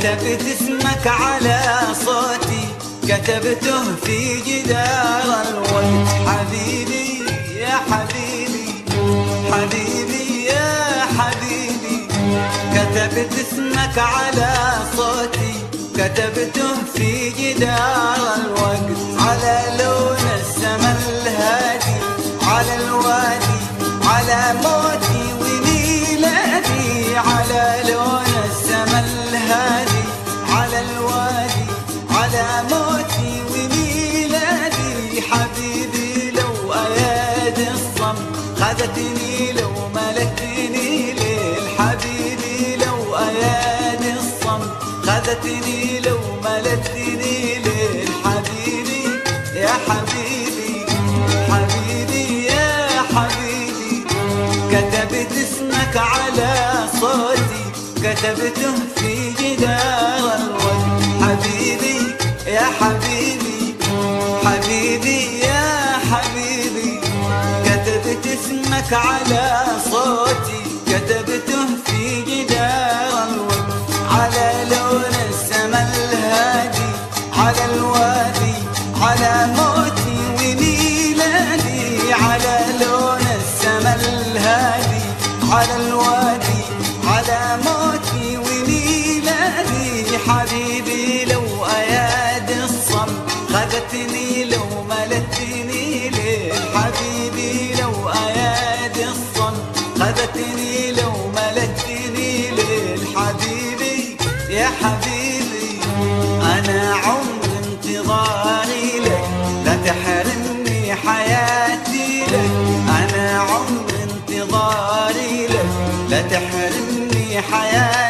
كتبت اسمك على صوتي كتبته في جدار الوقت حبيبي يا حبيبي حبيبي يا حبيبي كتبت اسمك على صوتي كتبته في جدار الوقت على لون السما الهادي على الوادي على موتي وميلادي على لون السما الهادي على الوادي على موتي وميلادي حبيبي لو ايادي الصم خذتني لو ملكتني ليل حبيبي لو ايادي الصم خذتني لو ملكتني ليل حبيبي يا حبيبي حبيبي يا حبيبي كتبت اسمك على صوتي كتبته في جدار الوقت حبيبي يا حبيبي حبيبي يا حبيبي كتبت اسمك على صوتي كتبته في جدار الوقت على لون السما الهادي على الوادي على موتي وميلادي على لون السما الهادي على الوادي على موتي وميلادي حبيبي لو ايادي الصم خذتني لو ملتني ليل حبيبي لو ايادي الصم خذتني لو ملتني ليل حبيبي يا حبيبي انا عمر انتظاري لك لا تحرمني حياتي لك انا عمر انتظاري لك لا تحرمني حياتي